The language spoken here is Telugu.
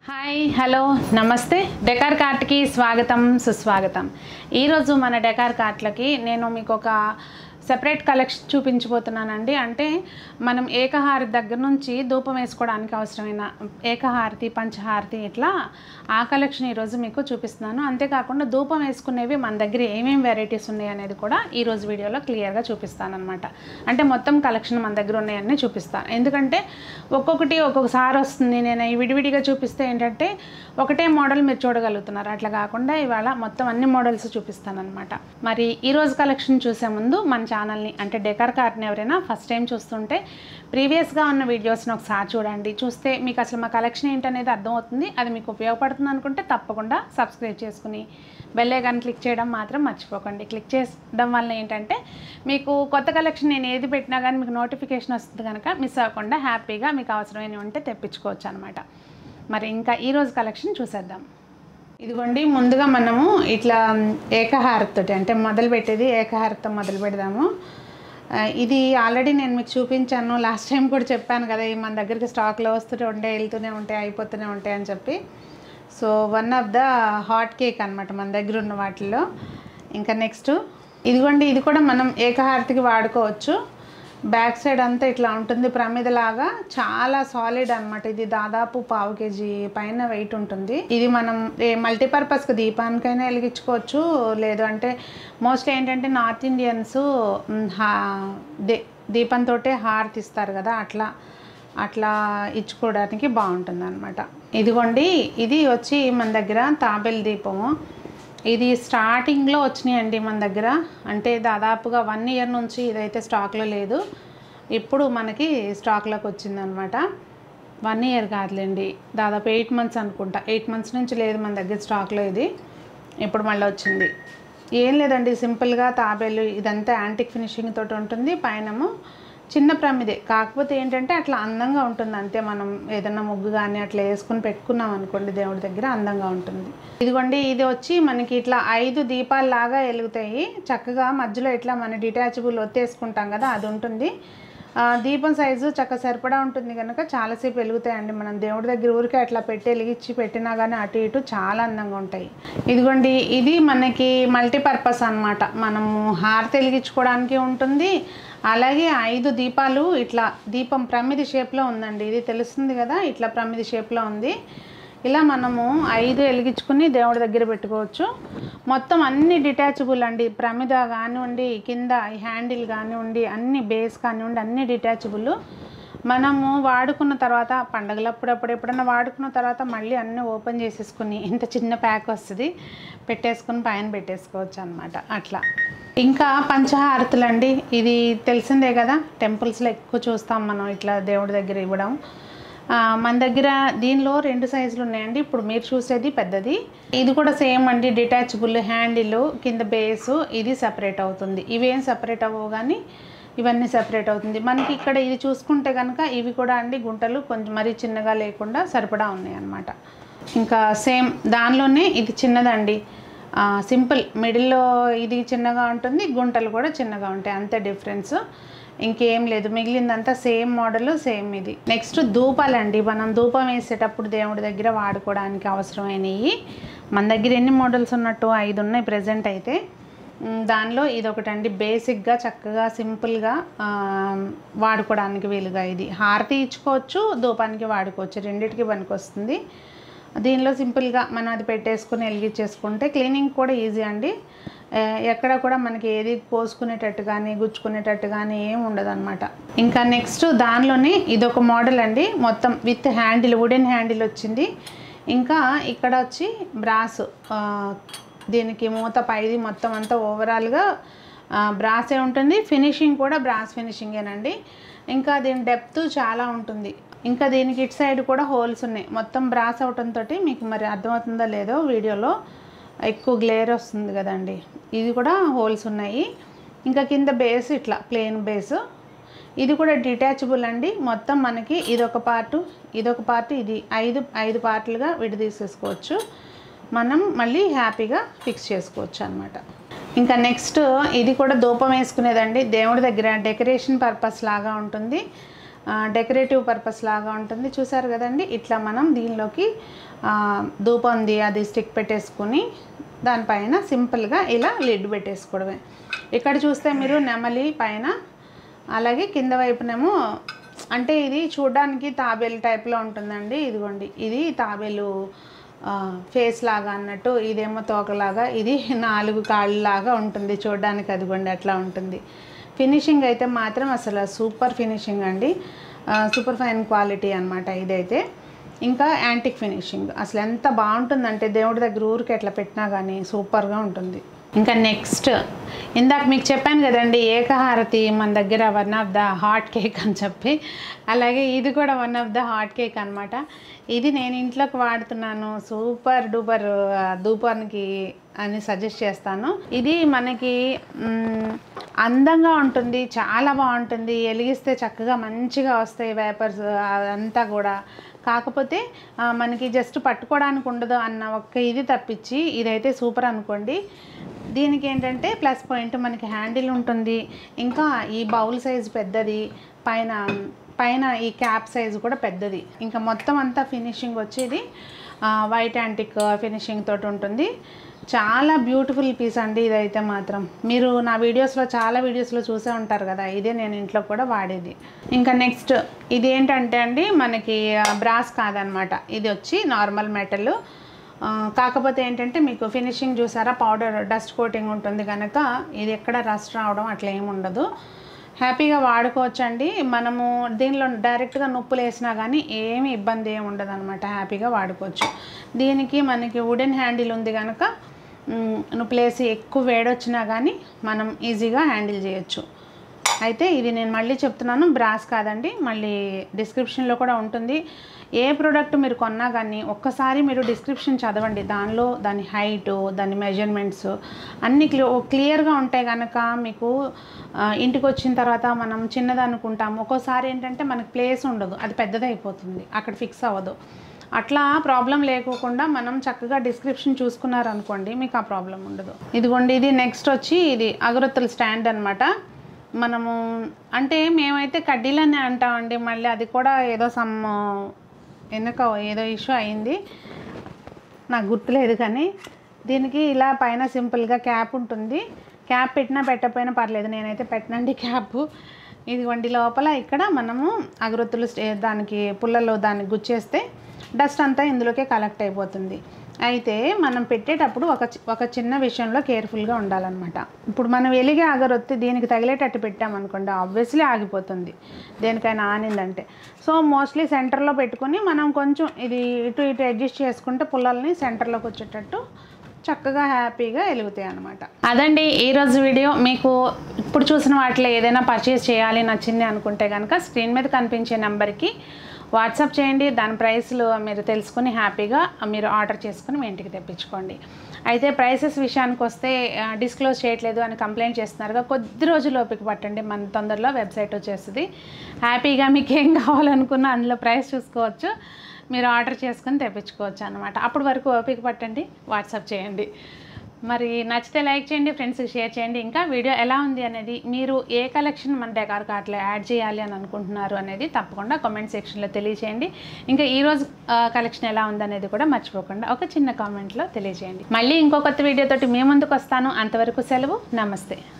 హాయ్ హలో నమస్తే డెకార్ కార్ట్కి స్వాగతం సుస్వాగతం ఈరోజు మన డెకార్ కార్ట్లకి నేను మీకు ఒక సెపరేట్ కలెక్షన్ చూపించబోతున్నానండి అంటే మనం ఏకహారతి దగ్గర నుంచి ధూపం వేసుకోవడానికి అవసరమైన ఏకహారతి పంచహారతి ఇట్లా ఆ కలెక్షన్ ఈరోజు మీకు చూపిస్తున్నాను అంతేకాకుండా ధూపం వేసుకునేవి మన దగ్గర ఏమేమి వెరైటీస్ ఉన్నాయి అనేది కూడా ఈరోజు వీడియోలో క్లియర్గా చూపిస్తాను అనమాట అంటే మొత్తం కలెక్షన్ మన దగ్గర ఉన్నాయన్నీ చూపిస్తాను ఎందుకంటే ఒక్కొక్కటి ఒక్కొక్కసారి వస్తుంది నేను ఈ విడివిడిగా చూపిస్తే ఏంటంటే ఒకటే మోడల్ మీరు చూడగలుగుతున్నారు అట్లా కాకుండా ఇవాళ మొత్తం అన్ని మోడల్స్ చూపిస్తాను అనమాట మరి ఈరోజు కలెక్షన్ చూసే ముందు మన ఛానల్ని అంటే డెకర్ కార్ట్ని ఎవరైనా ఫస్ట్ టైం చూస్తుంటే ప్రీవియస్గా ఉన్న వీడియోస్ని ఒకసారి చూడండి చూస్తే మీకు అసలు మా కలెక్షన్ ఏంటనేది అర్థమవుతుంది అది మీకు ఉపయోగపడుతుంది అనుకుంటే తప్పకుండా సబ్స్క్రైబ్ చేసుకుని బెల్ ఐకాన్ క్లిక్ చేయడం మాత్రం మర్చిపోకండి క్లిక్ చేయడం వల్ల ఏంటంటే మీకు కొత్త కలెక్షన్ నేను ఏది పెట్టినా కానీ మీకు నోటిఫికేషన్ వస్తుంది కనుక మిస్ అవ్వకుండా హ్యాపీగా మీకు అవసరమైనవి ఉంటే తెప్పించుకోవచ్చు అనమాట మరి ఇంకా ఈరోజు కలెక్షన్ చూసేద్దాం ఇదిగోండి ముందుగా మనము ఇట్లా ఏకహారతోటి అంటే మొదలు పెట్టేది ఏకహారతో మొదలు పెడదాము ఆ, ఇది ఆల్రెడీ నేను మీకు చూపించాను లాస్ట్ టైం కూడా చెప్పాను కదా ఇవి మన దగ్గరికి స్టాక్లో వస్తూనే ఉంటాయి వెళ్తూనే ఉంటాయి అయిపోతూనే ఉంటాయి అని చెప్పి so one of the hot cake అనమాట మన దగ్గర ఉన్న వాటిల్లో ఇంకా నెక్స్ట్ ఇదిగోండి ఇది కూడా మనం ఏకహారతికి వాడుకోవచ్చు బ్యాక్ సైడ్ అంతా ఇట్లా ఉంటుంది ప్రమిదలాగా చాలా సాలిడ్ అన్నమాట ఇది దాదాపు పావు కేజీ పైన వెయిట్ ఉంటుంది ఇది మనం మల్టీపర్పస్కి దీపానికైనా వెలిగించుకోవచ్చు లేదు అంటే మోస్ట్లీ ఏంటంటే నార్త్ ఇండియన్స్ మ్, హా దే దీపంతో హారతి ఇస్తారు కదా అట్లా అట్లా ఇచ్చుకోవడానికి బాగుంటుంది అనమాట ఇదిగోండి ఇది వచ్చి మన దగ్గర తాబెల్ దీపము ఇది స్టార్టింగ్లో వచ్చినాయండి మన దగ్గర అంటే దాదాపుగా వన్ ఇయర్ నుంచి ఇదైతే స్టాక్లో లేదు ఇప్పుడు మనకి స్టాక్లోకి వచ్చిందనమాట వన్ ఇయర్ కాదులేండి దాదాపు ఎయిట్ మంత్స్ అనుకుంటా ఎయిట్ మంత్స్ నుంచి లేదు మన దగ్గర స్టాక్లో ఇది ఇప్పుడు మళ్ళీ వచ్చింది ఏం లేదండి సింపుల్గా తాబేలు ఇదంతా యాంటిక్ ఫినిషింగ్ తోటి ఉంటుంది పైనము చిన్న ప్రమిదే కాకపోతే ఏంటంటే అట్లా అందంగా ఉంటుంది అంతే మనం ఏదైనా ముగ్గు కానీ అట్లా వేసుకుని పెట్టుకున్నాం అనుకోండి దేవుడి దగ్గర అందంగా ఉంటుంది ఇదిగోండి ఇది వచ్చి మనకి ఇట్లా ఐదు దీపాల్లాగా వెలుగుతాయి చక్కగా మధ్యలో ఇట్లా మన డిటాచబుల్ ఒత్తేసుకుంటాం కదా అది ఉంటుంది ఆ, దీపం సైజు చక్క సరిపడా ఉంటుంది కనుక చాలాసేపు వెలుగుతాయండి మనం దేవుడి దగ్గర ఊరికే అట్లా పెట్టి వెలిగించి పెట్టినా కానీ అటు ఇటు చాలా అందంగా ఉంటాయి ఇదిగోండి ఇది మనకి మల్టీపర్పస్ అన్నమాట మనము హారతి వెలిగించుకోవడానికి ఉంటుంది అలాగే ఐదు దీపాలు ఇట్లా దీపం ప్రమిది షేప్లో ఉందండి ఇది తెలుస్తుంది కదా ఇట్లా ప్రమిది షేప్లో ఉంది ఇలా మనము ఐదు వెలిగించుకుని దేవుడి దగ్గర పెట్టుకోవచ్చు మొత్తం అన్ని డిటాచబుల్ అండి ప్రమిద కానివ్వండి కింద ఈ హ్యాండిల్ కానివ్వండి అన్ని బేస్ కానివ్వండి అన్ని డిటాచబుల్ మనము వాడుకున్న తర్వాత పండగలప్పుడు అప్పుడు ఎప్పుడైనా వాడుకున్న తర్వాత మళ్ళీ అన్నీ ఓపెన్ చేసేసుకుని ఇంత చిన్న ప్యాక్ వస్తుంది పెట్టేసుకుని పైన పెట్టేసుకోవచ్చు అనమాట అట్లా ఇంకా పంచహారతులు అండి ఇది తెలిసిందే కదా టెంపుల్స్లో ఎక్కువ చూస్తాం మనం ఇట్లా దేవుడి దగ్గర ఇవ్వడం ఆ, మన దగ్గర దీనిలో రెండు సైజులు ఉన్నాయండి ఇప్పుడు మీరు చూసేది పెద్దది ఇది కూడా సేమ్ అండి డిటాచబుల్ హ్యాండిల్ కింద బేసు ఇది సపరేట్ అవుతుంది ఇవేం సపరేట్ అవ్వవు కానీ ఇవన్నీ సపరేట్ అవుతుంది మనకి ఇక్కడ ఇది చూసుకుంటే కనుక ఇవి కూడా అండి గుంటలు కొంచెం మరీ చిన్నగా లేకుండా సరిపడా ఉన్నాయి అన్నమాట ఇంకా సేమ్ దానిలోనే ఇది చిన్నదండి ఆ, సింపుల్ మిడిల్లో ఇది చిన్నగా ఉంటుంది గుంటలు కూడా చిన్నగా ఉంటాయి అంతే డిఫరెన్స్ ఇంకేం లేదు మిగిలిందంతా సేమ్ మోడల్ సేమ్ ఇది నెక్స్ట్ ధూపాలండి మనం ధూపం వేసేటప్పుడు దేవుడి దగ్గర వాడుకోవడానికి అవసరమైనవి మన దగ్గర ఎన్ని మోడల్స్ ఉన్నట్టు ఐదు ఉన్నాయి ప్రజెంట్ అయితే మ్, దానిలో ఇది ఒకటండి బేసిక్గా చక్కగా సింపుల్గా ఆ, వాడుకోవడానికి వీలుగా ఇది హారతి ఇచ్చుకోవచ్చు ధూపానికి వాడుకోవచ్చు రెండిటికి పనికొస్తుంది దీనిలో సింపుల్గా మనం అది పెట్టేసుకుని వెలిగించేసుకుంటే క్లీనింగ్ కూడా ఈజీ అండి ఆ, ఎక్కడ కూడా మనకి ఏది కోసుకునేటట్టు కానీ గుచ్చుకునేటట్టు కానీ ఏం ఉండదు ఇంకా నెక్స్ట్ దానిలోనే ఇదొక మోడల్ అండి మొత్తం విత్ హ్యాండిల్ వుడెన్ హ్యాండిల్ వచ్చింది ఇంకా ఇక్కడ వచ్చి బ్రాస్ ఆ, దీనికి మూత పైది మొత్తం అంతా ఓవరాల్గా బ్రాసే ఉంటుంది ఫినిషింగ్ కూడా బ్రాస్ ఫినిషింగేనండి ఇంకా దీని డెప్త్ చాలా ఉంటుంది ఇంకా దీనికి ఇటు సైడ్ కూడా హోల్స్ ఉన్నాయి మొత్తం బ్రాస్ అవటంతో మీకు మరి అర్థమవుతుందో లేదో వీడియోలో ఎక్కువ గ్లేర్ వస్తుంది కదండి ఇది కూడా హోల్స్ ఉన్నాయి ఇంకా కింద బేస్ ఇట్లా ప్లెయిన్ బేస్ ఇది కూడా డిటాచబుల్ అండి మొత్తం మనకి ఇదొక పార్టు ఇదొక పార్ట్ ఇది ఐదు ఐదు పార్ట్లుగా విడదీసేసుకోవచ్చు మనం మళ్ళీ హ్యాపీగా ఫిక్స్ చేసుకోవచ్చు అనమాట ఇంకా నెక్స్ట్ ఇది కూడా ధూపం వేసుకునేదండి దేవుడి దగ్గర డెకరేషన్ పర్పస్ లాగా ఉంటుంది డెకరేటివ్ పర్పస్ లాగా ఉంటుంది చూసారు కదండి ఇట్లా మనం దీనిలోకి ఆ, ధూపంది అది స్టిక్ పెట్టేసుకుని దానిపైన సింపుల్గా ఇలా లిడ్ పెట్టేసుకోవడమే ఇక్కడ చూస్తే మీరు నెమలి పైన అలాగే కింద వైపునేమో అంటే ఇది చూడడానికి తాబేలు టైప్లో ఉంటుందండి ఇదిగోండి ఇది తాబేలు ఫేస్ లాగా అన్నట్టు ఇదేమో తోకలాగా ఇది నాలుగు కాళ్ళు లాగా ఉంటుంది చూడడానికి అదిగోండి అట్లా ఉంటుంది ఫినిషింగ్ అయితే మాత్రం అసలు సూపర్ ఫినిషింగ్ అండి సూపర్ ఫైన్ క్వాలిటీ అనమాట ఇదైతే ఇంకా యాంటిక్ ఫినిషింగ్ అసలు ఎంత బాగుంటుందంటే దేవుడి దగ్గర ఊరికి ఎట్లా పెట్టినా కానీ సూపర్గా ఉంటుంది ఇంకా నెక్స్ట్ ఇందాక మీకు చెప్పాను కదండి ఏకహారతి మన దగ్గర one of the hot cake అని చెప్పి అలాగే ఇది కూడా one of the hot cake అనమాట ఇది నేను ఇంట్లోకి వాడుతున్నాను సూపర్ డూపర్ ధూపానికి అని సజెస్ట్ చేస్తాను ఇది మనకి మ్, అందంగా ఉంటుంది చాలా బాగుంటుంది వెలిగిస్తే చక్కగా మంచిగా వస్తాయి వేపర్స్ అదంతా కూడా కాకపోతే ఆ, మనకి జస్ట్ పట్టుకోవడానికి ఉండదు అన్న ఒక్క ఇది తప్పించి ఇదైతే సూపర్ అనుకోండి దీనికి ఏంటంటే ప్లస్ పాయింట్ మనకి హ్యాండిల్ ఉంటుంది ఇంకా ఈ బౌల్ సైజ్ పెద్దది పైన పైన ఈ క్యాప్ సైజ్ కూడా పెద్దది ఇంకా మొత్తం అంతా ఫినిషింగ్ వచ్చేది వైట్ యాంటిక్ ఫినిషింగ్ తోటి ఉంటుంది చాలా బ్యూటిఫుల్ పీస్ అండి ఇదైతే మాత్రం మీరు నా వీడియోస్లో చాలా వీడియోస్లో చూసే ఉంటారు కదా ఇదే నేను ఇంట్లో కూడా వాడేది ఇంకా నెక్స్ట్ ఇది ఏంటంటే అండి మనకి బ్రాస్ కాదనమాట ఇది వచ్చి నార్మల్ మెటల్ కాకపోతే ఏంటంటే మీకు ఫినిషింగ్ చూసారా పౌడర్ డస్ట్ కోటింగ్ ఉంటుంది కనుక ఇది ఎక్కడ రస్ట్ రావడం అట్లా ఏమి ఉండదు హ్యాపీగా వాడుకోవచ్చండి మనము దీనిలో డైరెక్ట్గా నొప్పులు వేసినా కానీ ఏమి ఇబ్బంది ఏమి ఉండదు అనమాట హ్యాపీగా వాడుకోవచ్చు దీనికి మనకి వుడెన్ హ్యాండిల్ ఉంది కనుక మ్, నొప్పులు వేసి ఎక్కువ వేడొచ్చినా కానీ మనం ఈజీగా హ్యాండిల్ చేయొచ్చు అయితే ఇది నేను మళ్ళీ చెప్తున్నాను బ్రాస్ కాదండి మళ్ళీ డిస్క్రిప్షన్లో కూడా ఉంటుంది ఏ ప్రోడక్ట్ మీరు కొన్నా కానీ ఒక్కసారి మీరు డిస్క్రిప్షన్ చదవండి దానిలో దాని హైటు దాని మెజర్మెంట్స్ అన్నీ క్లి క్లియర్గా ఉంటాయి కనుక మీకు ఆ, ఇంటికి వచ్చిన తర్వాత మనం చిన్నది అనుకుంటాం ఒక్కోసారి ఏంటంటే మనకి ప్లేస్ ఉండదు అది పెద్దదైపోతుంది అక్కడ ఫిక్స్ అవ్వదు అట్లా ప్రాబ్లం లేకోకుండా మనం చక్కగా డిస్క్రిప్షన్ చూసుకున్నారనుకోండి మీకు ఆ ప్రాబ్లం ఉండదు ఇదిగోండి ఇది నెక్స్ట్ వచ్చి ఇది అగరొత్తుల స్టాండ్ అనమాట మనము అంటే మేమైతే కడ్డీలనే అంటామండి మళ్ళీ అది కూడా ఏదో సమ్ ఎందుకో ఏదో ఇష్యూ అయింది నాకు గుర్తులేదు కానీ దీనికి ఇలా పైన సింపుల్గా క్యాప్ ఉంటుంది క్యాప్ పెట్టినా పెట్టకపోయినా పర్లేదు నేనైతే పెట్టనండి క్యాప్ ఇదిగోండి లోపల ఇక్కడ మనము అగరొత్తులు స్టే- దానికి పుల్లలో దానికి గుచ్చేస్తే డస్ట్ అంతా ఇందులోకే కలెక్ట్ అయిపోతుంది అయితే మనం పెట్టేటప్పుడు ఒక చి- ఒక చిన్న విషయంలో కేర్ఫుల్గా ఉండాలన్నమాట ఇప్పుడు మనం వెలిగే అగరొత్తి దీనికి తగిలేటట్టు పెట్టామనుకోండి ఆబ్వియస్లీ ఆగిపోతుంది దేనికైనా ఆనిందంటే సో మోస్ట్లీ సెంటర్లో పెట్టుకుని మనం కొంచెం ఇది ఇటు ఇటు అడ్జస్ట్ చేసుకుంటే పుల్లల్ని సెంటర్లోకి వచ్చేటట్టు చక్కగా హ్యాపీగా వెలుగుతాయి అనమాట అదండి ఈరోజు వీడియో మీకు ఇప్పుడు చూసిన వాటిలో ఏదైనా పర్చేస్ చేయాలి నచ్చింది అనుకుంటే కనుక స్క్రీన్ మీద కనిపించే నెంబర్కి వాట్సాప్ చేయండి దాని ప్రైస్లు మీరు తెలుసుకుని హ్యాపీగా మీరు ఆర్డర్ చేసుకుని మీ ఇంటికి తెప్పించుకోండి అయితే ప్రైసెస్ విషయానికి వస్తే డిస్క్లోజ్ చేయట్లేదు అని కంప్లైంట్ చేస్తున్నారుగా కొద్ది రోజులు ఓపిక పట్టండి మన తొందరలో వెబ్సైట్ వచ్చేస్తుంది హ్యాపీగా మీకు ఏం కావాలనుకున్నా అందులో ప్రైస్ చూసుకోవచ్చు మీరు ఆర్డర్ చేసుకుని తెప్పించుకోవచ్చు అనమాట అప్పటి వరకు ఓపిక పట్టండి వాట్సాప్ చేయండి మరి నచ్చితే లైక్ చేయండి ఫ్రెండ్స్కి షేర్ చేయండి ఇంకా వీడియో ఎలా ఉంది అనేది మీరు ఏ కలెక్షన్ మన డెకార్ కార్ట్లో యాడ్ చేయాలి అని అనుకుంటున్నారు అనేది తప్పకుండా కామెంట్ సెక్షన్లో తెలియచేయండి ఇంకా ఈరోజు కలెక్షన్ ఎలా ఉంది అనేది కూడా మర్చిపోకుండా ఒక చిన్న కామెంట్లో తెలియజేయండి మళ్ళీ ఇంకో కొత్త వీడియోతోటి మీ ముందుకు వస్తాను అంతవరకు సెలవు నమస్తే